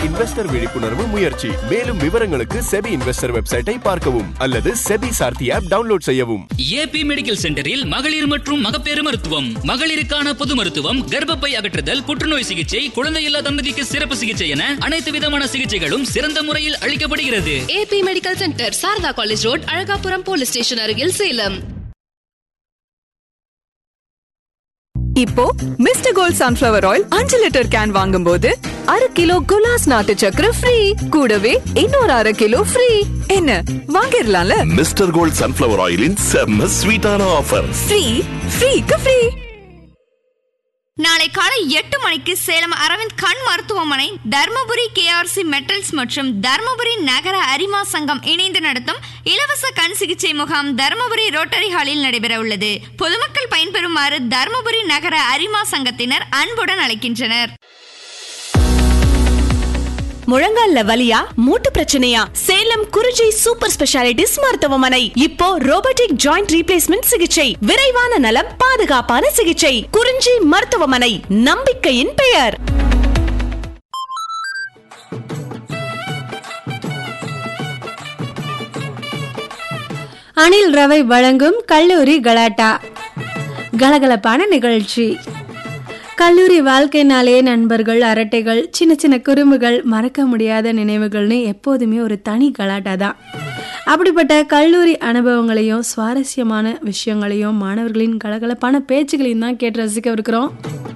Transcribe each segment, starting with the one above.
investor விழிப்புணர்வு முயற்சி மேலும் விவரங்களுக்கு செபி இன்வெஸ்டர் வெப்சைட்டை பார்க்கவும் அல்லது செபி சார்த்தி ஆப் டவுன்லோட் செய்யவும் ஏபி மெடிக்கல் சென்டரில் மகளிர் மற்றும் மகப்பேறு மருத்துவம் மகளிருக்கான பொது மருத்துவம் கர்ப்பப்பை அகற்றுதல் புற்றுநோய் சிகிச்சை குழந்தையில்லா தம்பதிக்கு சிறப்பு சிகிச்சை என அனைத்து விதமான சிகிச்சைகளும் சிறந்த முறையில் அளிக்கப்படுகிறது AB medical centre Sarada college road Azhagapuram police station அருகில் சேலம் இப்போ மிஸ்டர் கோல்ட் சன்ஃபிளவர் ஆயில் அஞ்சு லிட்டர் கேன் வாங்கும்போது அரை கிலோ குலாஸ் நாட்டு சக்கரை ஃப்ரீ கூடவே இன்னொரு அரை கிலோ ஃப்ரீ என்ன வாங்கிடலாம்ல மிஸ்டர் கோல்ட் சன்ஃபிளவர் ஆயிலின் செம்ம ஸ்வீட்டான ஆஃபர் ஃப்ரீ ஃப்ரீக்கு ஃப்ரீ நாளை காலை எட்டு மணிக்கு சேலம் அரவிந்த் கண் மருத்துவமனை தர்மபுரி கேஆர்சி மெட்டல்ஸ் மற்றும் தர்மபுரி நகர அரிமா சங்கம் இணைந்து நடத்தும் இலவச கண் சிகிச்சை முகாம் தர்மபுரி ரோட்டரி ஹாலில் நடைபெற உள்ளது பொதுமக்கள் பயன்பெறுமாறு தர்மபுரி நகர அரிமா சங்கத்தினர் அன்புடன் அழைக்கின்றனர் முழங்கால்ல வலியா மூட்டு பிரச்சனையா சேலம் குறிஞ்சி சூப்பர் ஸ்பெஷாலிட்டிஸ் மருத்துவமனை இப்போ ரோபோட்டிக் ஜாயிண்ட் ரீப்ளேஸ்மெண்ட் சிகிச்சை விரைவான நலம் பாதுகாப்பான சிகிச்சை குறிஞ்சி மருத்துவமனை நம்பிக்கையின் பெயர் அனில் ரவை வழங்கும் கல்லூரி கலாட்டா கலகலப்பான நிகழ்ச்சி கல்லூரி வாழ்க்கைனாலே நண்பர்கள் அரட்டைகள் சின்ன சின்ன குறும்புகள் மறக்க முடியாத நினைவுகள்னு எப்போதுமே ஒரு தனி கலாட்டா தான் அப்படிப்பட்ட கல்லூரி அனுபவங்களையும் சுவாரஸ்யமான விஷயங்களையும் மாணவர்களின் கலகலப்பான பேச்சுகளையும் தான் கேட்டு ரசிக்கவிருக்கிறோம்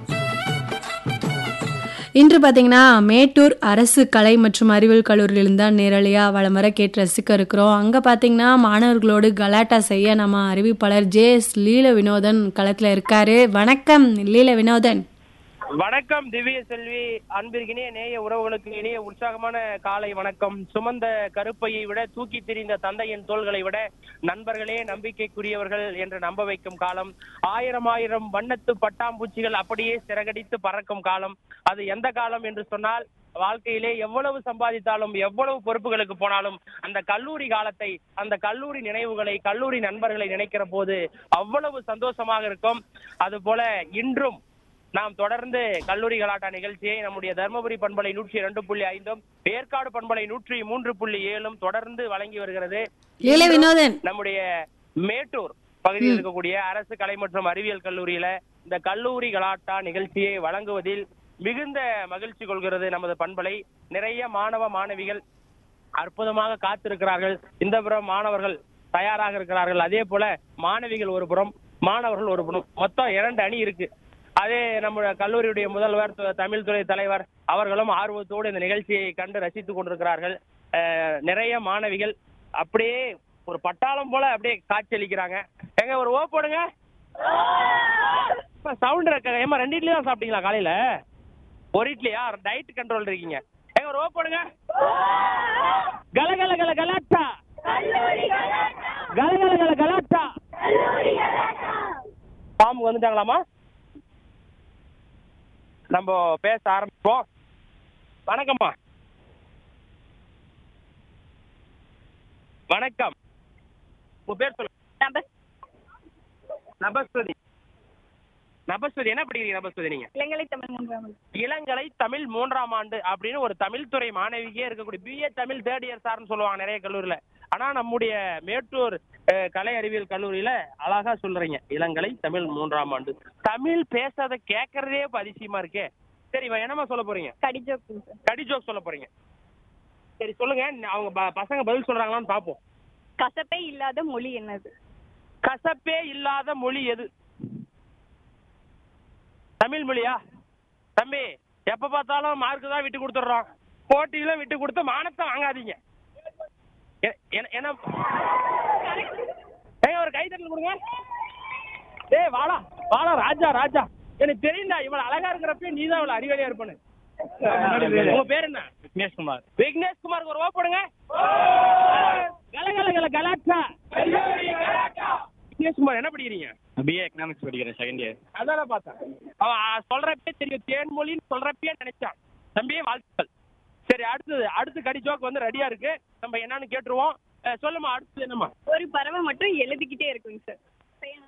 இன்று பார்த்தீங்கன்னா மேட்டூர் அரசு கலை மற்றும் அறிவியல் கல்லூரியிலிருந்து தான் நேரலையாக வளம் வர கேட்டு ரசிக்க இருக்கிறோம் அங்கே பார்த்தீங்கன்னா மாணவர்களோடு கலாட்டா செய்ய நம்ம அறிவிப்பாளர் ஜே எஸ் லீல வினோதன் களத்தில் இருக்காரு வணக்கம் லீல வினோதன் வணக்கம் திவ்ய செல்வி அன்பிற்கினிய நேய உறவுகளுக்கு இனிய உற்சாகமான காலை வணக்கம் சுமந்த கருப்பையை விட தூக்கி திரிந்த தந்தையின் தோள்களை விட நண்பர்களே நம்பிக்கைக்குரியவர்கள் என்று நம்ப வைக்கும் காலம் ஆயிரம் ஆயிரம் வண்ணத்து பட்டாம்பூச்சிகள் அப்படியே சிறகடித்து பறக்கும் காலம் அது எந்த காலம் என்று சொன்னால் வாழ்க்கையிலே எவ்வளவு சம்பாதித்தாலும் எவ்வளவு பொறுப்புகளுக்கு போனாலும் அந்த கல்லூரி காலத்தை அந்த கல்லூரி நினைவுகளை கல்லூரி நண்பர்களை நினைக்கிற போது அவ்வளவு சந்தோஷமாக இருக்கும் அது போல இன்றும் நாம் தொடர்ந்து கல்லூரி கலாட்டா நிகழ்ச்சியை நம்முடைய தர்மபுரி பண்பலை நூற்றி இரண்டு புள்ளி ஐந்தும் ஏற்காடு பண்பலை நூற்றி மூன்று புள்ளி ஏழும் தொடர்ந்து வழங்கி வருகிறது லீல வினோதன் நம்முடைய மேட்டூர் பகுதியில் இருக்கக்கூடிய அரசு கலை மற்றும் அறிவியல் கல்லூரியில இந்த கல்லூரி கலாட்டா நிகழ்ச்சியை வழங்குவதில் மிகுந்த மகிழ்ச்சி கொள்கிறது நமது பண்பலை நிறைய மாணவ மாணவிகள் அற்புதமாக காத்திருக்கிறார்கள் இந்த புறம் மாணவர்கள் தயாராக இருக்கிறார்கள் அதே போல மாணவிகள் ஒரு புறம் மாணவர்கள் ஒரு புறம் மொத்தம் இரண்டு அணி இருக்கு அதே நம்ம கல்லூரியுடைய முதல்வர் து- தமிழ் துறை தலைவர் அவர்களும் ஆர்வத்தோடு இந்த நிகழ்ச்சியை கண்டு ரசித்துக் கொண்டிருக்கிறார்கள் அஹ், நிறைய மாணவிகள் அப்படியே ஒரு பட்டாளம் போல அப்படியே காட்சியளிக்கிறாங்க எங்க ஒரு ஓ போடுங்க சவுண்ட் இருக்க ஏமா ரெண்டு இட்லி தான் சாப்பிட்டீங்களா காலையில ஒரு இட்லியா டயட் கண்ட்ரோல் இருக்கீங்க எங்க ஒரு ஓ போடுங்க கல கல கல கலாட்டா கல கல கல கலாட்டா பாம்பு வந்துட்டாங்களாமா நம்ம பேச ஆரம்பிப்போம் வணக்கம்மா வணக்கம் உங்க பேர் சொல்லுங்க நபஸ்வதி நபஸ்வதி என்ன படிக்கிறீங்க நபஸ்வதி நீங்க இளங்கலை தமிழ் மூன்றாம் இளங்கலை தமிழ் மூன்றாம் ஆண்டு அப்படின்னு ஒரு தமிழ் துறை மாணவிக்கே இருக்கக்கூடிய பிஏ தமிழ் தேர்ட் இயர் சார்னு சொல்லுவாங்க நிறைய கல்லூரியில ஆனா நம்முடைய மேட்டூர் அஹ், கலை அறிவியல் கல்லூரியில அழகா சொல்றீங்க இளங்கலை தமிழ் மூன்றாம் ஆண்டு தமிழ் பேசாத கேட்கறதே இப்ப அதிசயமா இருக்கே சரி இவன் என்னமா சொல்ல போறீங்க கடிஜோக்கு கடி ஜோக் சொல்ல போறீங்க சரி சொல்லுங்க அவங்க ப- பசங்க பதில் சொல்றாங்களான்னு பாப்போம் கசப்பே இல்லாத மொழி என்னது கசப்பே இல்லாத மொழி எது தமிழ் மொழியா தம்பி எப்ப பார்த்தாலும் மார்க் தான் விட்டு கொடுத்துட்றோம் போட்டியில விட்டு கொடுத்து மானத்தை வாங்காதீங்க எ- என்ன- என்ன ஏங்க ஒரு கைத்தட்டல் கொடுங்க டேய் வாடா வாடா ராஜா ராஜா எனக்கு தெரியும்டா இவ்வளவு அழகா இருக்கிறப்ப நீ தான் இவ்வளவு அறிவாளியா இருப்பேன்னு உங்க பேர் என்ன விக்னேஷ்குமார் விக்னேஷ்குமாருக்கு ஒரு ஓ போடுங்க கல கல கல கலாட்டா விக்னேஷ்குமார் என்ன படிக்கிறீங்க பிஏ எக்கனாமிக்ஸ் படிக்கிறேன் செகண்ட் இயர் அதான பார்த்தேன் அவன் சொல்றப்பே தெரியும் தேன்மொழின்னு சொல்றப்பே நினைச்சான் தம்பியே வாழ்த்துக்கள் சரி அடுத்தது அடுத்து கடி ஜோக் வந்து ரெடியா இருக்கு நம்ம என்னன்னு கேட்டுருவோம் அஹ் சொல்லுமா அடுத்தது என்னம்மா ஒரு பறவை மட்டும் எழுதிக்கிட்டே இருக்குங்க சார்